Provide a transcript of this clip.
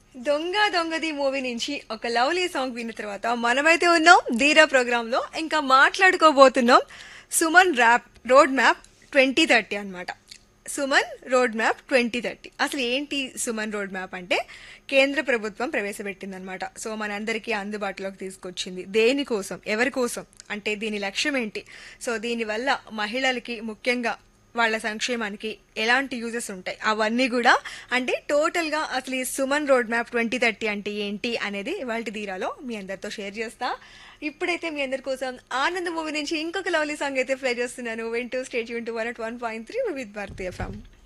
దొంగ దొంగది మూవీ నుంచి ఒక లవ్లీ సాంగ్ విన్న తర్వాత మనమైతే ఉన్నాం ధీరా ప్రోగ్రామ్ లో ఇంకా మాట్లాడుకోబోతున్నాం Suman rap road map twenty thirty అనమాట Suman road map twenty thirty అసలు ఏంటి సుమన్ రోడ్ మ్యాప్ అంటే కేంద్ర ప్రభుత్వం ప్రవేశపెట్టిందనమాట సో మనందరికీ అందుబాటులోకి తీసుకొచ్చింది దేనికోసం ఎవరి కోసం అంటే దీని లక్ష్యం ఏంటి సో దీనివల్ల మహిళలకి ముఖ్యంగా వాళ్ళ సంక్షేమానికి ఎలాంటి యూజెస్ ఉంటాయి అవన్నీ కూడా అంటే టోటల్గా అసలు ఈ Suman road map twenty thirty అంటే ఏంటి అనేది ఇవాళ తీరాలో మీ అందరితో షేర్ చేస్తా ఇప్పుడైతే మీ అందరి కోసం ఆనంద మూవీ నుంచి ఇంకొక లవ్లీ సాంగ్ అయితే ప్లే చేస్తున్నాను వింటూ స్టేట్ యూన్ to one one point three with భారతీయ ఫ్రమ్